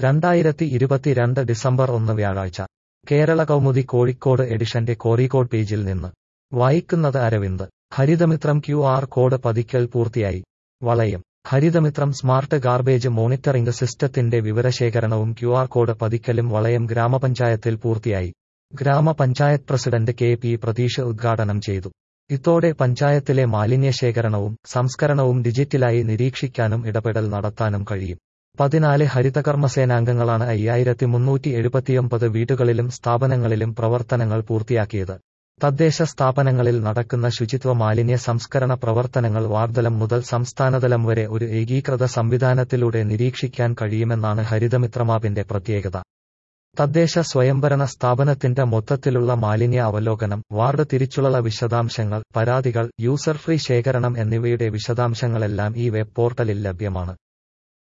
രണ്ടായിരത്തി ഇരുപത്തിരണ്ട് ഡിസംബർ ഒന്ന് വ്യാഴാഴ്ച കേരള കൗമുദി കോഴിക്കോട് എഡിഷന്റെ കോറിക്കോട് പേജിൽ നിന്ന് വായിക്കുന്നത് Aravind Harithamithram Q R code പതിക്കൽ പൂർത്തിയായി Valayam Harithamithram smart garbage monitoring സിസ്റ്റത്തിന്റെ വിവരശേഖരണവും ക്യു ആർ കോഡ് പതിക്കലും വളയം ഗ്രാമപഞ്ചായത്തിൽ പൂർത്തിയായി ഗ്രാമപഞ്ചായത്ത് പ്രസിഡന്റ് കെ പി പ്രതീഷ് ഉദ്ഘാടനം ചെയ്തു ഇതോടെ പഞ്ചായത്തിലെ മാലിന്യശേഖരണവും സംസ്കരണവും ഡിജിറ്റലായി നിരീക്ഷിക്കാനും ഇടപെടൽ നടത്താനും കഴിയും പതിനാല് ഹരിതകർമ്മസേനാംഗങ്ങളാണ് അയ്യായിരത്തി മുന്നൂറ്റി എഴുപത്തിയൊമ്പത് വീടുകളിലും സ്ഥാപനങ്ങളിലും പ്രവർത്തനങ്ങൾ പൂർത്തിയാക്കിയത് തദ്ദേശ സ്ഥാപനങ്ങളിൽ നടക്കുന്ന ശുചിത്വ മാലിന്യ സംസ്കരണ പ്രവർത്തനങ്ങൾ വാർഡലം മുതൽ സംസ്ഥാനതലം വരെ ഒരു ഏകീകൃത സംവിധാനത്തിലൂടെ നിരീക്ഷിക്കാൻ കഴിയുമെന്നാണ് ഹരിതമിത്രമാപിന്റെ പ്രത്യേകത തദ്ദേശ സ്വയംഭരണ സ്ഥാപനത്തിന്റെ മൊത്തത്തിലുള്ള മാലിന്യ അവലോകനം വാർഡ് തിരിച്ചുള്ള വിശദാംശങ്ങൾ പരാതികൾ യൂസർ ഫ്രീ ശേഖരണം എന്നിവയുടെ വിശദാംശങ്ങളെല്ലാം ഈ വെബ് പോർട്ടലിൽ ലഭ്യമാണ്